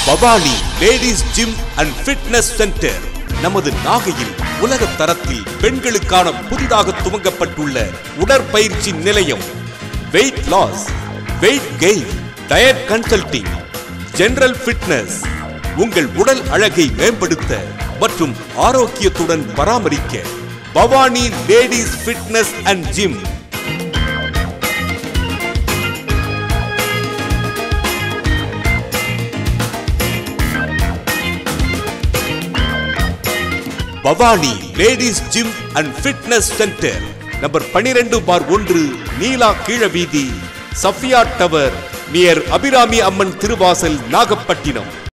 Bhavani ladies gym and fitness centre நமது நாகையில் உலக தரத்தில் பெண்களுக்கான புதிதாக துவங்கப்பட்டுள்ள உடற்பயிற்சி நிலையம் weight loss weight gain diet consulting general fitness உங்கள் உடல் அழகை மேம்படுத்த மற்றும் ஆரோக்கியத்துடன் பராமரிக்க Bhavani ladies fitness and gym Bhavani ladies gym and fitness centre number 12 பார் ஒன்று நீலா கீழ வீதி சஃபியா டவர் நியர் அபிராமி அம்மன் திருவாசல் நாகப்பட்டினம்